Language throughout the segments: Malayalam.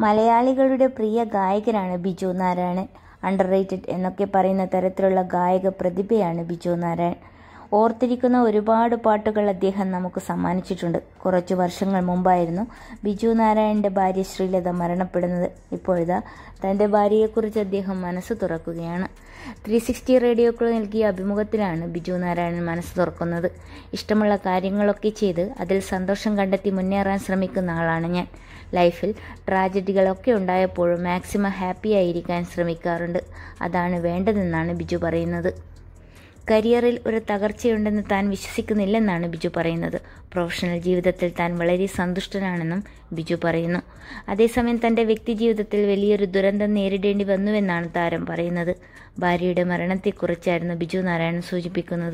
മലയാളികളുടെ പ്രിയ ഗായകനാണ് ബിജു നാരായണൻ അണ്ടർ റേറ്റഡ് എന്നൊക്കെ പറയുന്ന തരത്തിലുള്ള ഗായക പ്രതിഭയാണ് ബിജു നാരായണൻ ഓർത്തിരിക്കുന്ന ഒരുപാട് പാട്ടുകൾ അദ്ദേഹം നമുക്ക് സമ്മാനിച്ചിട്ടുണ്ട് കുറച്ചു വർഷങ്ങൾ മുമ്പായിരുന്നു ബിജു നാരായണന്റെ ഭാര്യ ശ്രീലത മരണപ്പെടുന്നത് ഇപ്പോഴിതാ തന്റെ ഭാര്യയെക്കുറിച്ച് അദ്ദേഹം മനസ്സ് തുറക്കുകയാണ് ത്രീ സിക്സ്റ്റി റേഡിയോക്ക് നൽകിയ അഭിമുഖത്തിലാണ് ബിജു നാരായണൻ മനസ്സ് തുറക്കുന്നത് ഇഷ്ടമുള്ള കാര്യങ്ങളൊക്കെ ചെയ്ത് അതിൽ സന്തോഷം കണ്ടെത്തി മുന്നേറാൻ ശ്രമിക്കുന്ന ആളാണ് ഞാൻ ലൈഫിൽ ട്രാജഡികളൊക്കെ ഉണ്ടായപ്പോഴും മാക്സിമം ഹാപ്പി ആയിരിക്കാൻ ശ്രമിക്കാറുണ്ട് അതാണ് വേണ്ടതെന്നാണ് ബിജു പറയുന്നത് കരിയറിൽ ഒരു തകർച്ചയുണ്ടെന്ന് താൻ വിശ്വസിക്കുന്നില്ലെന്നാണ് ബിജു പറയുന്നത് പ്രൊഫഷണൽ ജീവിതത്തിൽ താൻ വളരെ സന്തുഷ്ടനാണെന്നും ബിജു പറയുന്നു അതേസമയം തന്റെ വ്യക്തിജീവിതത്തിൽ വലിയൊരു ദുരന്തം നേരിടേണ്ടി വന്നുവെന്നാണ് താരം പറയുന്നത് ഭാര്യയുടെ മരണത്തെക്കുറിച്ചായിരുന്നു ബിജു നാരായണൻ സൂചിപ്പിക്കുന്നത്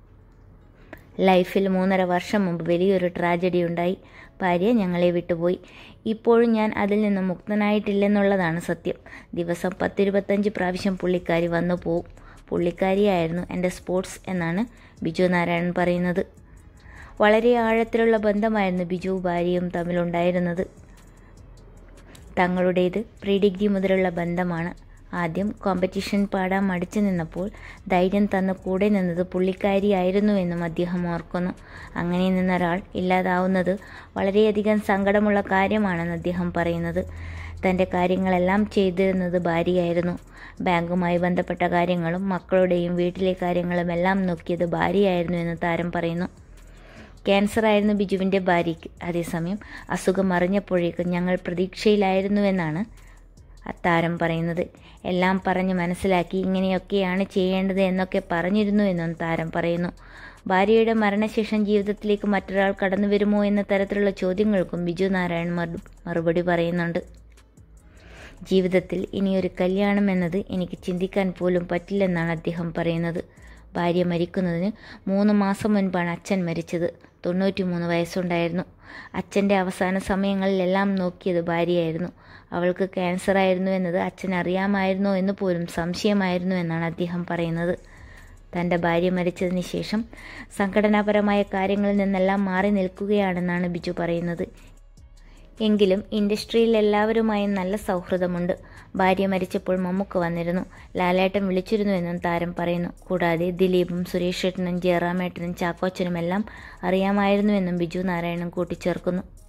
ലൈഫിൽ മൂന്നര വർഷം മുമ്പ് വലിയൊരു ട്രാജഡി ഉണ്ടായി ഭാര്യ ഞങ്ങളെ വിട്ടുപോയി ഇപ്പോഴും ഞാൻ അതിൽ നിന്ന് മുക്തനായിട്ടില്ലെന്നുള്ളതാണ് സത്യം ദിവസം പത്തിരുപത്തഞ്ച് പ്രാവശ്യം പുള്ളിക്കാരി വന്നു പോവും പുള്ളിക്കാരിയായിരുന്നു എൻ്റെ സ്പോർട്സ് എന്നാണ് ബിജു നാരായണൻ പറയുന്നത് വളരെ ആഴത്തിലുള്ള ബന്ധമായിരുന്നു ബിജു ഭാര്യയും തമ്മിലുണ്ടായിരുന്നത് തങ്ങളുടേത് പ്രീ ഡിഗ്രി മുതലുള്ള ബന്ധമാണ് ആദ്യം കോമ്പറ്റീഷൻ പാടാൻ മടിച്ചു നിന്നപ്പോൾ ധൈര്യം തന്ന് കൂടെ നിന്നത് പുള്ളിക്കാരിയായിരുന്നുവെന്നും അദ്ദേഹം ഓർക്കുന്നു അങ്ങനെ നിന്നൊരാൾ ഇല്ലാതാവുന്നത് വളരെയധികം സങ്കടമുള്ള കാര്യമാണെന്ന് അദ്ദേഹം പറയുന്നത് തൻ്റെ കാര്യങ്ങളെല്ലാം ചെയ്തിരുന്നത് ഭാര്യയായിരുന്നു ബാങ്കുമായി ബന്ധപ്പെട്ട കാര്യങ്ങളും മക്കളുടെയും വീട്ടിലെ കാര്യങ്ങളും എല്ലാം നോക്കിയത് ഭാര്യയായിരുന്നു എന്ന് താരം പറയുന്നു ക്യാൻസർ ആയിരുന്നു ബിജുവിൻ്റെ ഭാര്യയ്ക്ക് അതേസമയം അസുഖം അറിഞ്ഞപ്പോഴേക്കും ഞങ്ങൾ പ്രതീക്ഷയിലായിരുന്നുവെന്നാണ് താരം പറയുന്നത് എല്ലാം പറഞ്ഞ് മനസ്സിലാക്കി ഇങ്ങനെയൊക്കെയാണ് ചെയ്യേണ്ടത് എന്നൊക്കെ പറഞ്ഞിരുന്നുവെന്നും താരം പറയുന്നു ഭാര്യയുടെ മരണശേഷം ജീവിതത്തിലേക്ക് മറ്റൊരാൾ കടന്നു വരുമോ എന്ന തരത്തിലുള്ള ചോദ്യങ്ങൾക്കും ബിജു നാരായൺ മറുപടി പറയുന്നുണ്ട് ജീവിതത്തിൽ ഇനിയൊരു കല്യാണം എന്നത് എനിക്ക് ചിന്തിക്കാൻ പോലും പറ്റില്ലെന്നാണ് അദ്ദേഹം പറയുന്നത് ഭാര്യ മരിക്കുന്നതിന് മൂന്ന് മാസം മുൻപാണ് അച്ഛൻ മരിച്ചത് തൊണ്ണൂറ്റിമൂന്ന് വയസ്സുണ്ടായിരുന്നു അച്ഛൻ്റെ അവസാന സമയങ്ങളിലെല്ലാം നോക്കിയത് ഭാര്യയായിരുന്നു അവൾക്ക് ക്യാൻസർ ആയിരുന്നു എന്നത് അച്ഛൻ അറിയാമായിരുന്നോ എന്ന് പോലും സംശയമായിരുന്നു എന്നാണ് അദ്ദേഹം പറയുന്നത് തൻ്റെ ഭാര്യ മരിച്ചതിന് ശേഷം സംഘടനാപരമായ കാര്യങ്ങളിൽ നിന്നെല്ലാം മാറി നിൽക്കുകയാണെന്നാണ് ബിജു പറയുന്നത് എങ്കിലും ഇൻഡസ്ട്രിയിൽ എല്ലാവരുമായും നല്ല സൗഹൃദമുണ്ട് ഭാര്യ മരിച്ചപ്പോൾ മമ്മൂക്ക വന്നിരുന്നു ലാലേട്ടൻ വിളിച്ചിരുന്നുവെന്നും താരം പറയുന്നു കൂടാതെ ദിലീപും സുരേഷ് ഏട്ടനും ജയറാമേട്ടനും ചാക്കോച്ചനുമെല്ലാം അറിയാമായിരുന്നുവെന്നും ബിജു നാരായണൻ കൂട്ടിച്ചേർക്കുന്നു